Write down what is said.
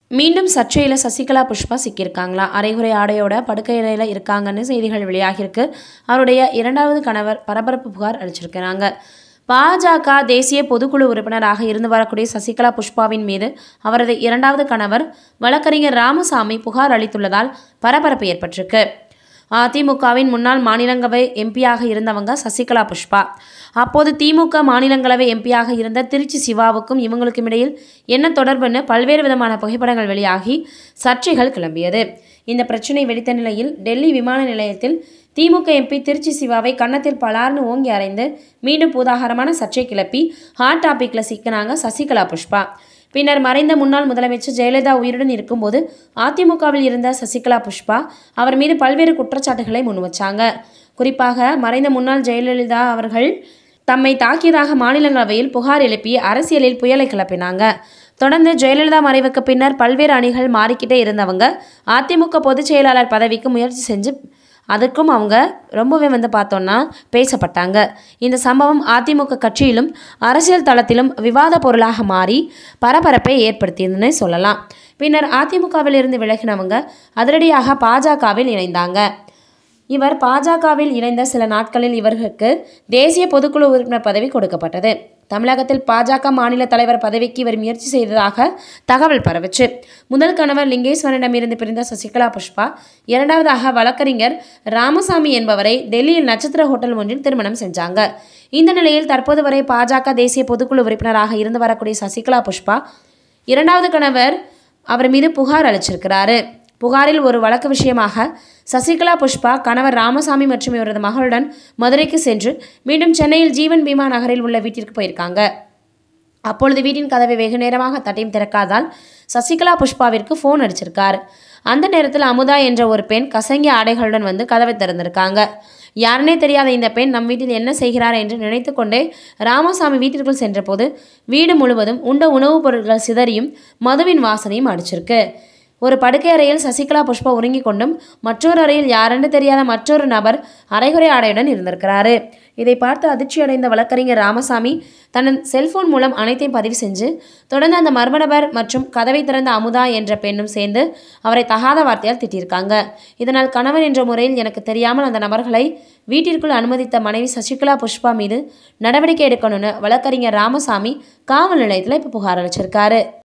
மீண்டும் சர்ச்சையில் சசிகலா புஷ்பா சிக்கியிருக்காங்களா அரைகுறை ஆடையோட படுக்கையில இருக்காங்கன்னு செய்திகள் வெளியாகியிருக்கு அவருடைய இரண்டாவது கணவர் பரபரப்பு புகார் அளிச்சிருக்கிறாங்க பாஜக தேசிய பொதுக்குழு உறுப்பினராக இருந்து வரக்கூடிய சசிகலா புஷ்பாவின் மீது அவரது இரண்டாவது கணவர் வழக்கறிஞர் ராமசாமி புகார் அளித்துள்ளதால் பரபரப்பு ஏற்பட்டிருக்கு அதிமுகவின் முன்னாள் மாநிலங்களவை எம்பியாக இருந்தவங்க சசிகலா புஷ்பா அப்போது திமுக மாநிலங்களவை எம்பியாக இருந்த திருச்சி சிவாவுக்கும் இவங்களுக்கும் இடையில் என்ன தொடர்புன்னு பல்வேறு விதமான புகைப்படங்கள் வெளியாகி சர்ச்சைகள் கிளம்பியது இந்த பிரச்சனை வெடித்த நிலையில் டெல்லி விமான நிலையத்தில் திமுக எம்பி திருச்சி சிவாவை கன்னத்தில் பலார்னு ஓங்கி அறைந்து மீண்டும் பூதாகரமான சர்ச்சை கிளப்பி ஹாட் டாபிக்ல சிக்கினாங்க சசிகலா புஷ்பா பின்னர் மறைந்த முன்னாள் முதலமைச்சர் ஜெயலலிதா உயிருடன் இருக்கும்போது அதிமுகவில் இருந்த சசிகலா புஷ்பா அவர் மீது பல்வேறு குற்றச்சாட்டுகளை முன்வச்சாங்க குறிப்பாக மறைந்த முன்னாள் ஜெயலலிதா அவர்கள் தம்மை தாக்கியதாக மாநிலங்களவையில் புகார் எழுப்பி அரசியலில் புயலை கிளப்பினாங்க தொடர்ந்து ஜெயலலிதா மறைவுக்கு பின்னர் பல்வேறு அணிகள் மாறிக்கிட்டே இருந்தவங்க அதிமுக பொதுச் செயலாளர் பதவிக்கு முயற்சி செஞ்சு அதுக்கும் அவங்க ரொம்பவே வந்து பார்த்தோன்னா பேசப்பட்டாங்க இந்த சம்பவம் அதிமுக கட்சியிலும் அரசியல் தளத்திலும் விவாத பொருளாக மாறி பரபரப்பை ஏற்படுத்தியதுன்னு சொல்லலாம் பின்னர் அதிமுகவில் இருந்து விலகினவங்க அதிரடியாக பாஜகவில் இணைந்தாங்க இவர் பாஜகவில் இணைந்த சில நாட்களில் இவர்களுக்கு தேசிய பொதுக்குழு உறுப்பினர் பதவி கொடுக்கப்பட்டது தமிழகத்தில் பாஜக மாநில தலைவர் பதவிக்கு இவர் முயற்சி செய்ததாக தகவல் பரவுச்சு முதல் கணவர் லிங்கேஸ்வரனிடமிருந்து பிரிந்த சசிகலா புஷ்பா இரண்டாவதாக வழக்கறிஞர் ராமசாமி என்பவரை டெல்லியில் நட்சத்திர ஹோட்டல் ஒன்றில் திருமணம் செஞ்சாங்க இந்த நிலையில் தற்போது வரை பாஜக தேசிய பொதுக்குழு உறுப்பினராக இருந்து வரக்கூடிய சசிகலா புஷ்பா இரண்டாவது கணவர் அவர் மீது புகார் அளிச்சிருக்கிறாரு புகாரில் ஒரு வழக்கு விஷயமாக சசிகலா புஷ்பா கணவர் ராமசாமி மற்றும் இவரது மகளுடன் மதுரைக்கு சென்று மீண்டும் சென்னையில் ஜீவன் பீமா நகரில் உள்ள வீட்டிற்கு போயிருக்காங்க அப்பொழுது வீட்டின் கதவை வெகு நேரமாக தட்டியும் திறக்காதால் சசிகலா புஷ்பாவிற்கு ஃபோன் அடிச்சிருக்கார் அந்த நேரத்தில் அமுதா என்ற ஒரு பெண் கசங்கிய ஆடைகளுடன் வந்து கதவை திறந்திருக்காங்க யாருனே தெரியாத இந்த பெண் நம் வீட்டில் என்ன செய்கிறார் என்று நினைத்து கொண்டே ராமசாமி வீட்டிற்குள் சென்றபோது வீடு முழுவதும் உண்ட உணவுப் பொருட்கள் சிதறியும் மதுவின் வாசனையும் அடிச்சிருக்கு ஒரு படுக்கை அறையில் சசிகலா புஷ்பா உறங்கிக் கொண்டும் மற்றொரு அறையில் யாரென்று தெரியாத மற்றொரு நபர் அரைகுறை ஆடையுடன் இருந்திருக்கிறாரு இதை பார்த்து அதிர்ச்சியடைந்த வழக்கறிஞர் ராமசாமி தன் செல்போன் மூலம் அனைத்தையும் பதிவு செஞ்சு தொடர்ந்து அந்த மர்ம நபர் மற்றும் கதவை திறந்த அமுதா என்ற பெண்ணும் சேர்ந்து அவரை தகாத வார்த்தையால் திட்டியிருக்காங்க இதனால் கணவன் என்ற முறையில் எனக்கு தெரியாமல் அந்த நபர்களை வீட்டிற்குள் அனுமதித்த மனைவி சசிகலா புஷ்பா மீது நடவடிக்கை எடுக்கணும்னு வழக்கறிஞர் ராமசாமி காவல் நிலையத்தில் இப்போ புகார் அளிச்சிருக்காரு